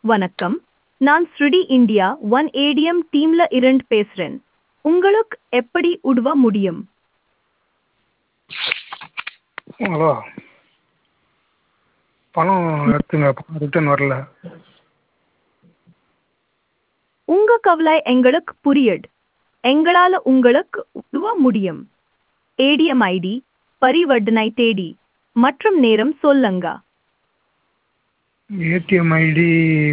வணக்கம் நான் ஸ்ருடி இந்தியா ஒன் ஏடிஎம் டீம்ல இருந்து பேசுறேன் உங்களுக்கு எப்படி உதவ முடியும் ஹலோ பணம் எடுத்துங்க ரிட்டர்ன் வரல உங்க கவலை எங்களுக்கு புரியுது எங்களால உங்களுக்கு உதவ முடியும் ஏடிஎம் ஐடி பரிவர்த்தனை தேதி மற்றும் நேரம் சொல்லுங்க ஏடிஎம் ஐடி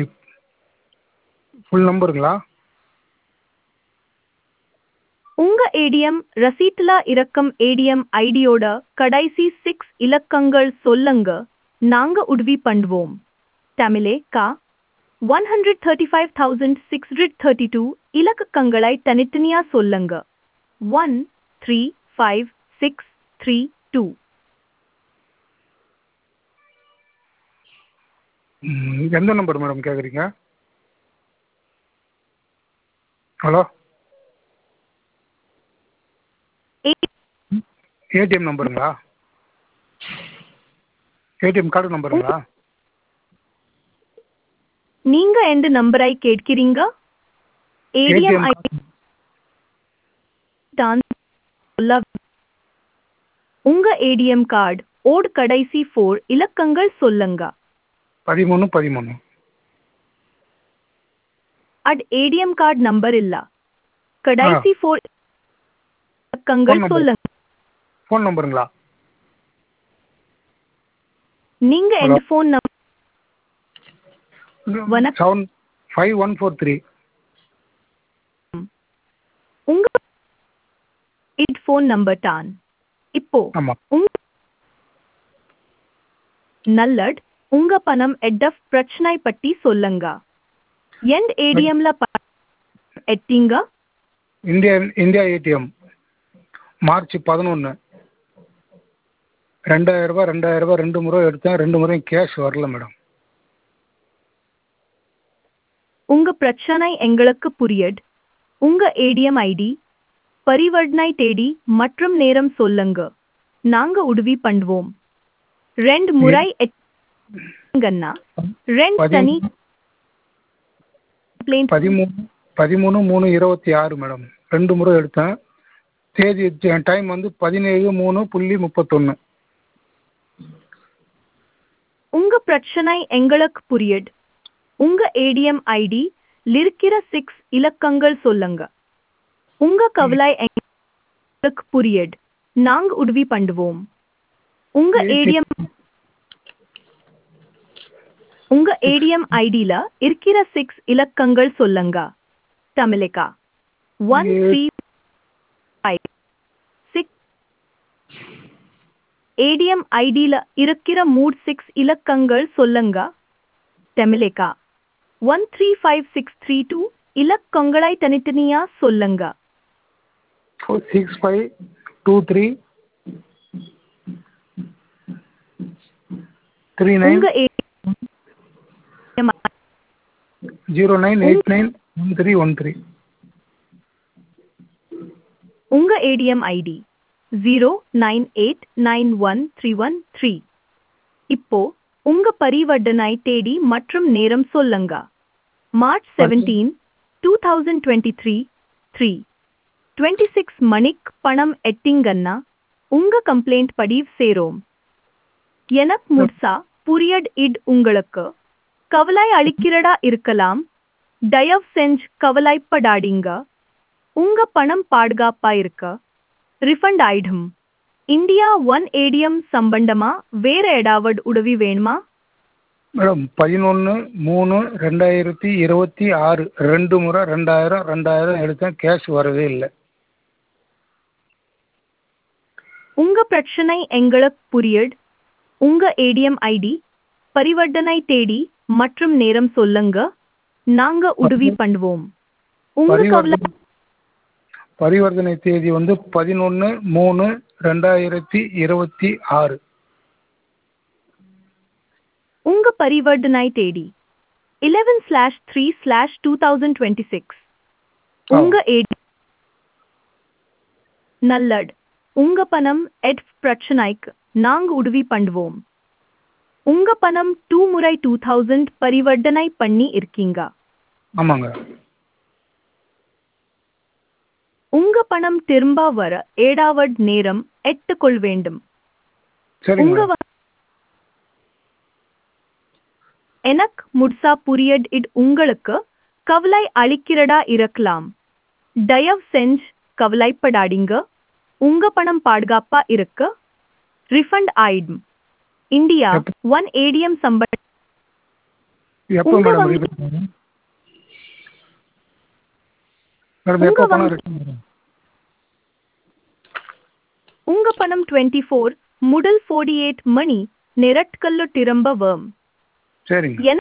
ஃபுல் நம்பருங்களா உங்க ஏடிஎம் ரசீட்ல இருக்கும் ஏடிஎம் ஐடியோட கடைசி சிக்ஸ் இலக்கங்கள் சொல்லுங்க நாங்க உதவி பண்ணுவோம் தமிழே கா one hundred thirty five thousand six hundred thirty two இலக்கங்களை தனித்தனியா சொல்லுங்க one three five six three two ம், எந்த நம்பர் மேடம் கேட்குறீங்க ஹலோ ஏடிஎம் நம்பருங்களா ஏடிஎம் கார்டு நம்பருங்களா நீங்க எந்த நம்பரை கேட்கிறீங்க ஏடிஎம் ATM ஐடி தான் சொல்ல உங்க ஏடிஎம் கார்டு ஓட் கடைசி ஃபோர் இலக்கங்கள் சொல்லுங்க பதிமூணு பதிமூணு அட் ஏடிஎம் கார்டு நம்பர் இல்ல கடைசி ஃபோர் இலக்கங்கள் Phone number. சொல்லுங்க ஃபோன் நம்பருங்களா நீங்க Hello. எந்த ஃபோன் நம்பர் வணக்கம். Seven five one four three உங்க இட் ஃபோன் நம்பர் தான் இப்போ ஆமாம் உங்க நல்லட் உங்க பணம் எட்டஃப் பிரச்சனை பத்தி சொல்லுங்க எந்த ஏடிஎம்ல எட்டீங்க இந்தியா இந்தியா ஏடிஎம் மார்ச் பதினொன்று ரெண்டாயிரம் ரூபாய் ரெண்டாயிரம் ரூபாய் ரெண்டு முறை எடுத்தேன் ரெண்டு முறையும் கேஷ் வரல மேடம் உங்க பிரச்சனை எங்களுக்கு புரியுது உங்க ஏடிஎம் ஐடி பரிவர்த்தனை தேதி மற்றும் நேரம் சொல்லுங்க நாங்க உதவி பண்ணுவோம் ரெண்டு முறை எட்டுங்கன்னா ரெண்டு பதி- தனி complaint பதிமூணு பதிமூணு மூணு இருபத்தி ஆறு மேடம் ரெண்டு முறை எடுத்தேன் தேதி டைம் வந்து பதினேழு மூணு புள்ளி முப்பத்தொன்று உங்க பிரச்சனை எங்களுக்கு புரியுது உங்க ஏடிஎம் ஐடி இருக்கிற சிக்ஸ் இலக்கங்கள் சொல்லுங்க உங்க கவலை எங்களுக்கு புரியுது நாங்க உதவி பண்ணுவோம் உங்க ஏடிஎம் உங்க ஏடிஎம் ஐடில இருக்கிற சிக்ஸ் இலக்கங்கள் சொல்லுங்க தமிழிகா one three five six ATM ஐடில இருக்கிற மூட் சிக்ஸ் இலக்கங்கள் சொல்லுங்க தமிழிகா one three five six three two இலக்கங்களை தனித்தனியா சொல்லுங்க six five two three three nine உங்க ADM zero nine eight nine one three one three உங்க ATM ID zero nine eight nine one three one three இப்போ உங்க பரிவர்த்தனை தேதி மற்றும் நேரம் சொல்லுங்க March seventeen two thousand twenty three three twenty six மணிக்கு பணம் எட்டிங்கன்னா உங்க கம்ப்ளைண்ட் பதிவு சேரோம் எனக்கு முட்சா புரியட் இட் உங்களுக்கு கவலை அளிக்கிறதா இருக்கலாம் தயவு செஞ்சு கவலைப்படாதீங்க உங்க பணம் பாதுகாப்பா இருக்க ரிஃபண்ட் ஆயிடும் இந்தியா ஒன் ஏடிஎம் சம்பந்தமா வேற ஏதாவது உதவி வேணுமா மேடம் பதினொன்று மூணு ரெண்டாயிரத்தி இருபத்தி ஆறு ரெண்டு முறை ரெண்டாயிரம் ரெண்டாயிரம் எடுத்தேன் கேஷ் வரவே இல்லை உங்க பிரச்சனை எங்களுக்கு புரியுது உங்க ஏடிஎம் ஐடி பரிவர்த்தனை தேதி மற்றும் நேரம் சொல்லுங்க நாங்க உதவி பண்ணுவோம் உங்க கவலை பரிவர்த்தனை பரிவர்த்தனை தேதி வந்து பதினொன்று மூணு ரெண்டாயிரத்தி இருபத்தி ஆறு உங்க பரிவர்த்தனை தேதி eleven slash three slash two thousand twenty six உங்க ஏடி நல்லட் உங்க பணம் எட் பிரச்சனைக்கு நாங்க உதவி பண்ணுவோம் உங்க பணம் டூ முறை டூ தௌசண்ட் பரிவர்த்தனை பண்ணி இருக்கீங்க ஆமாங்க உங்க பணம் திரும்ப வர ஏழாவது நேரம் எட்டுக்கொள் வேண்டும் சரிங்க உங்க மேடம் வ- எனக்கு முட்சா புரியட் இட் உங்களுக்கு கவலை அளிக்கிறதா இருக்கலாம் தயவு செஞ்சு கவலைப்படாதீங்க உங்க பணம் பாதுகாப்பா இருக்க ரிஃபண்ட் ஆயிடும் இந்தியா எப்ப- ஒன் ஏடிஎம் சம்பள எப்போ உங்க மேடம் வங்கி- ரீஃபண்ட் ஆகும் மேடம் உங்க எப்போ பணம் வங்கி- ரிட்டர்ன் வரும் உங்க பணம் டுவெண்ட்டி ஃபோர் முதல் ஃபோர்டி எயிட் மணி நிரட்கல்லு திரும்ப வரும் சரிங்க என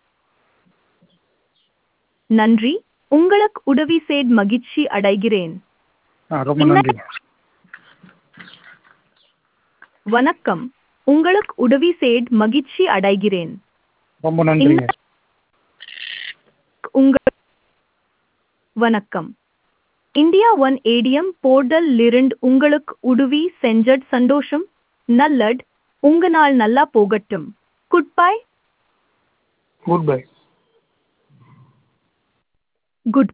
நன்றி உங்களுக்கு உதவி செய்து மகிழ்ச்சி அடைகிறேன் ஆ ரொம்ப என்ன- நன்றிங்க வணக்கம் உங்களுக்கு உதவி செய்து மகிழ்ச்சி அடைகிறேன் ரொம்ப நன்றிங்க உங்க வணக்கம் இந்தியா ஒன் ஏடிஎம் போர்டல் லிருந்து உங்களுக்கு உதவி செஞ்சட் சந்தோஷம் நல்லட் உங்க நாள் நல்லா போகட்டும் good bye good bye good